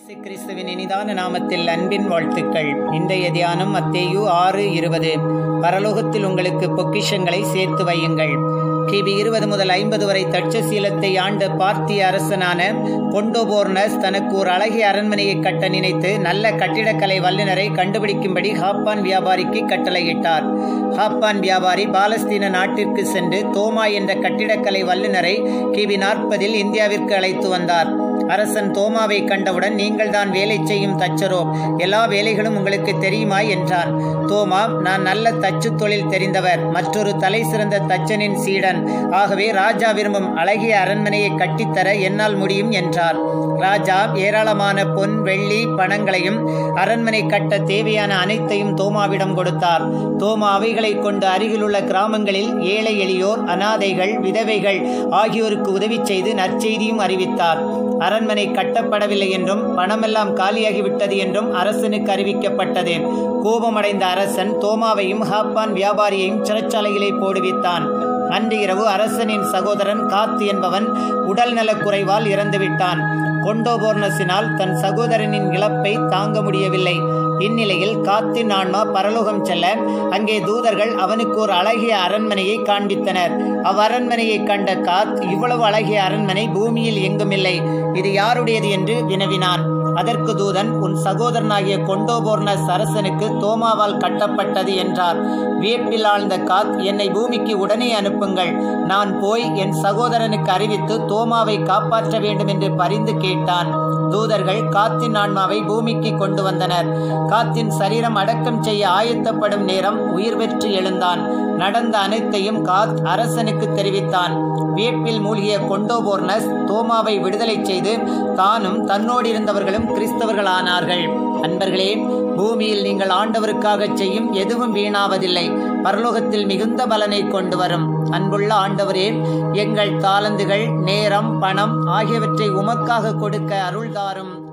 இயேசு கிறிஸ்துவின் இனிதான நாமத்தில் அன்பின் வாழ்த்துக்கள் இன்றைய தியானம் மத்தேயு ஆறு இருபது பரலோகத்தில் உங்களுக்கு பொக்கிஷங்களை சேர்த்து வையுங்கள் கிபி இருபது முதல் ஐம்பது வரை தட்சசீலத்தை ஆண்ட பார்த்திய அரசனான பொண்டோபோர்னஸ் தனக்கு ஒரு அழகிய அரண்மனையை கட்ட நினைத்து நல்ல கட்டிடக்கலை வல்லுநரை கண்டுபிடிக்கும்படி ஹாப்பான் வியாபாரிக்கு கட்டளையிட்டார் ஹாப்பான் வியாபாரி பாலஸ்தீன நாட்டிற்கு சென்று தோமா என்ற கட்டிடக்கலை வல்லுநரை கிபி நாற்பதில் இந்தியாவிற்கு அழைத்து வந்தார் அரசன் தோமாவை கண்டவுடன் நீங்கள் தான் வேலை செய்யும் தச்சரோ எல்லா வேலைகளும் உங்களுக்கு தெரியுமா என்றான் தோமா நான் நல்ல தச்சு தொழில் தெரிந்தவர் மற்றொரு தலை சிறந்த தச்சனின் சீடன் ஆகவே ராஜா விரும்பும் அழகிய அரண்மனையை கட்டித்தர என்னால் முடியும் என்றார் ராஜா ஏராளமான பொன் வெள்ளி பணங்களையும் அரண்மனை கட்ட தேவையான அனைத்தையும் தோமாவிடம் கொடுத்தார் தோமா அவைகளை கொண்டு அருகிலுள்ள கிராமங்களில் ஏழை எளியோர் அனாதைகள் விதவைகள் ஆகியோருக்கு உதவி செய்து நற்செய்தியும் அறிவித்தார் அரண்மனை கட்டப்படவில்லை என்றும் பணமெல்லாம் காலியாகிவிட்டது என்றும் அரசனுக்கு அறிவிக்கப்பட்டது கோபமடைந்த அரசன் தோமாவையும் ஹாப்பான் வியாபாரியையும் சிறைச்சாலையிலே போடுவித்தான் அன்று இரவு அரசனின் சகோதரன் காத்து என்பவன் உடல் நலக்குறைவால் இறந்துவிட்டான் கொண்டோபோர்னஸினால் தன் சகோதரனின் இழப்பை தாங்க முடியவில்லை இந்நிலையில் காத்தின் ஆன்மா பரலோகம் செல்ல அங்கே தூதர்கள் அவனுக்கு ஒரு அழகிய அரண்மனையை காண்பித்தனர் அவ்வரண்மனையை கண்ட காத் இவ்வளவு அழகிய அரண்மனை பூமியில் எங்குமில்லை இது யாருடையது என்று வினவினான் அதற்கு தூதன் உன் சகோதரனாகிய கொண்டோபோர்னஸ் அரசனுக்கு தோமாவால் கட்டப்பட்டது என்றார் வியப்பில் ஆழ்ந்த காத் என்னை பூமிக்கு உடனே அனுப்புங்கள் நான் போய் என் சகோதரனுக்கு அறிவித்து தோமாவை காப்பாற்ற வேண்டும் என்று பரிந்து கேட்டான் தூதர்கள் காத்தின் ஆன்மாவை பூமிக்கு கொண்டு வந்தனர் காத்தின் சரீரம் அடக்கம் செய்ய ஆயத்தப்படும் நேரம் உயிர் பெற்று எழுந்தான் நடந்த அனைத்தையும் காத் அரசனுக்கு தெரிவித்தான் வியப்பில் மூழ்கிய கொண்டோபோர்னஸ் தோமாவை விடுதலை செய்து தானும் தன்னோடு இருந்தவர்களும் கிறிஸ்தவர்களானார்கள் அன்பர்களே பூமியில் நீங்கள் ஆண்டவருக்காக செய்யும் எதுவும் வீணாவதில்லை பரலோகத்தில் மிகுந்த பலனை கொண்டு வரும் அன்புள்ள ஆண்டவரே எங்கள் தாளந்துகள் நேரம் பணம் ஆகியவற்றை உமக்காக கொடுக்க அருள்தாரும்